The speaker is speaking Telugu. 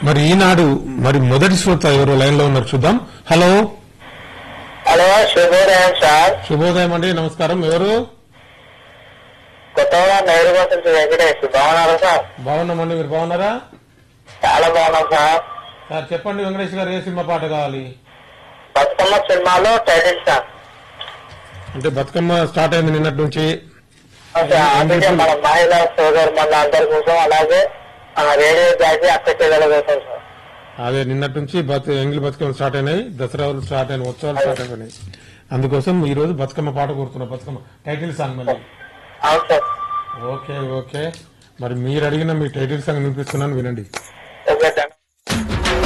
మరి ఈనాడు మరి మొదటి శ్రోత ఎవరు లైన్ లో ఉన్నారు చూద్దాం హలో హలో శుభోదయం సార్ శుభోదయం అండి నమస్కారం ఎవరు కొత్తగా నేరుగా నుంచి వెంకటేష్ బాగున్నారు సార్ బాగున్నామండి మీరు బాగున్నారా చాలా బాగున్నాం సార్ సార్ చెప్పండి వెంకటేష్ గారు ఏ సినిమా పాట కావాలి బతుకమ్మ సినిమాలో టైటిల్ సార్ అంటే బతుకమ్మ స్టార్ట్ అయింది నిన్నటి నుంచి అంటే అందుకే మన మహిళా సోదరు మన అందరి కోసం అలాగే మన రేడియో జాతి అక్క చెల్లెల కోసం సార్ అదే నిన్నటి నుంచి బతు ఎంగిలి బతుకమ్మ స్టార్ట్ అయినాయి దసరాలు స్టార్ట్ అయినాయి ఉత్సవాలు స్టార్ట్ అయినాయి అందుకోసం ఈ రోజు బతుకమ్మ పాట కోరుతున్నా బతుకమ్మ టైటిల్ సాంగ్ మళ్ళీ అవును సార్ ఓకే ఓకే మరి మీరు అడిగిన మీ టైటిల్ సాంగ్ వినిపిస్తున్నాను వినండి ఓకే థాంక్స్.